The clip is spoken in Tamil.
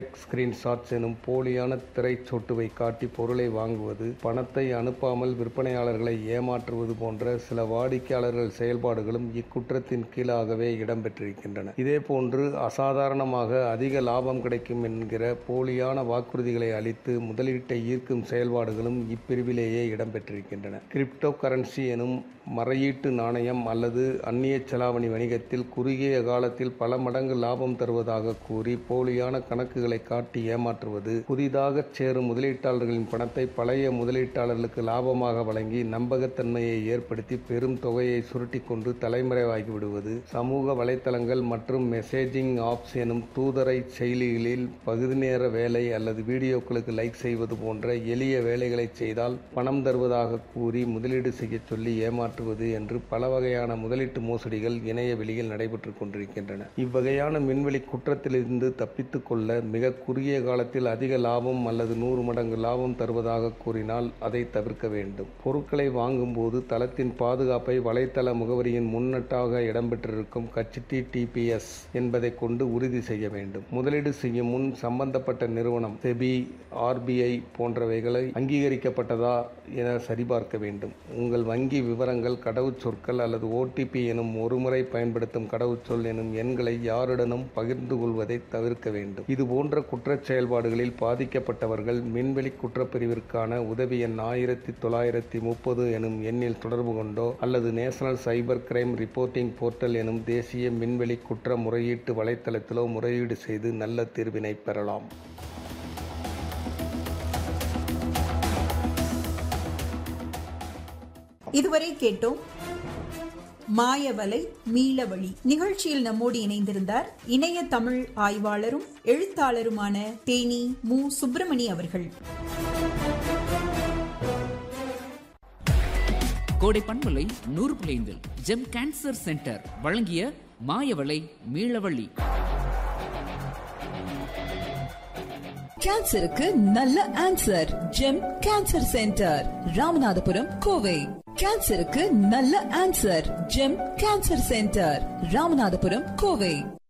ஸ்கிரீன்ஷாட்ஸ் எனும் போலியான திரைச்சொட்டுவை காட்டி பொருளை வாங்குவது பணத்தை அனுப்பாமல் விற்பனையாளர்களை ஏமாற்றுவது போன்ற சில வாடிக்கையாளர்கள் செயல்பாடுகளும் இக்குற்றத்தின் கீழாகவே இடம்பெற்றிருக்கின்றன இதேபோன்று அசாதாரணமாக அதிக லாபம் கிடைக்கும் என்கிற போலியான வாக்குறுதிகளை அளித்து முதலீட்டை ஈர்க்கும் செயல்பாடுகளும் இப்பிரிவிலேயே இடம்பெற்றிருக்கின்றன கிரிப்டோ கரன்சி எனும் மறையீட்டு நாணயம் அல்லது அந்நிய செலாவணி வணிகத்தில் குறுகிய காலத்தில் பல மடங்கு லாபம் தருவதாக கூறி போலியான கணக்குகளை காட்டி ஏமாற்றுவது புதிதாக சேரும் முதலீட்டாளர்களின் பணத்தை பழைய முதலீட்டாளர்களுக்கு லாபமாக வழங்கி நம்பகத்தன்மையை ஏற்படுத்தி பெரும் தொகையை சுருட்டி கொண்டு தலைமறைவாகி விடுவது சமூக வலைத்தளங்கள் மற்றும் மெசேஜிங் ஆப்ஸ் எனும் தூதரை செயலிகளில் பகுதி நேர வேலை அல்லது வீடியோக்களுக்கு லைக் செய்வது போன்ற எளிய வேலைகளை செய்தால் பணம் தருவதாக கூறி முதலீடு செய்ய சொல்லி ஏமாற்றுவது என்று பல வகையான முதலீட்டு மோசடிகள் இணைய வெளியில் நடைபெற்றுக் கொண்டிருக்கின்றன இவ்வகையான மின்வெளி குற்றத்திலிருந்து தப்பித்துக் கொள்ள மிக குறுகிய காலத்தில் அதிக லாபம் அல்லது நூறு மடங்கு லாபம் தருவதாக கூறினால் அதை தவிர்க்க வேண்டும் பொருட்களை வாங்கும்போது தளத்தின் பாதுகாப்பை வலைத்தள முகவரியின் முன்னட்டாக இடம்பெற்றிருக்கும் கச்சிடி டிபிஎஸ் என்பதை கொண்டு உறுதி செய்ய வேண்டும் முதலீடு செய்யும் முன் சம்பந்தப்பட்ட நிறுவனம் செபி ஆர்பிஐ போன்றவைகளை அங்கீகரிக்கப்பட்டதா என சரிபார்க்க வேண்டும் உங்கள் வங்கி விவரங்கள் கடவுச்சொற்கள் அல்லது ஓடிபி எனும் ஒருமுறை பயன்படுத்தும் கடவுச்சொல் எனும் எண்களை யாருடனும் பகிர்ந்து கொள்வதை தவிர்க்க வேண்டும் இது போன்ற குற்றச் செயல்பாடுகளில் பாதிக்கப்பட்டவர்கள் மின்வெளி குற்றப்பிரிவிற்கான உதவி எண் ஆயிரத்தி தொள்ளாயிரத்தி முப்பது எனும் எண்ணில் தொடர்பு கொண்டோ அல்லது national cyber crime reporting portal எனும் தேசிய மின்வெளி குற்ற முறையீட்டு வலைத்தளத்திலோ முறையீடு செய்து நல்ல தீர்வினை பெறலாம் இதுவரை கேட்டோம் மாயவலை மீளவழி நிகழ்ச்சியில் நம்மோடு இணைந்திருந்தார் இணைய தமிழ் ஆய்வாளரும் எழுத்தாளருமான தேனி மு சுப்பிரமணி அவர்கள் கோடை பண்பலை நூறு பிள்ளைந்தில் ஜெம் கேன்சர் சென்டர் வழங்கிய மாயவளை மீளவழி கேன்சருக்கு நல்ல answer Gem cancer centre Ramanathapuram Kovai கேன்சருக்கு நல்ல answer Gem cancer centre Ramanathapuram Kovai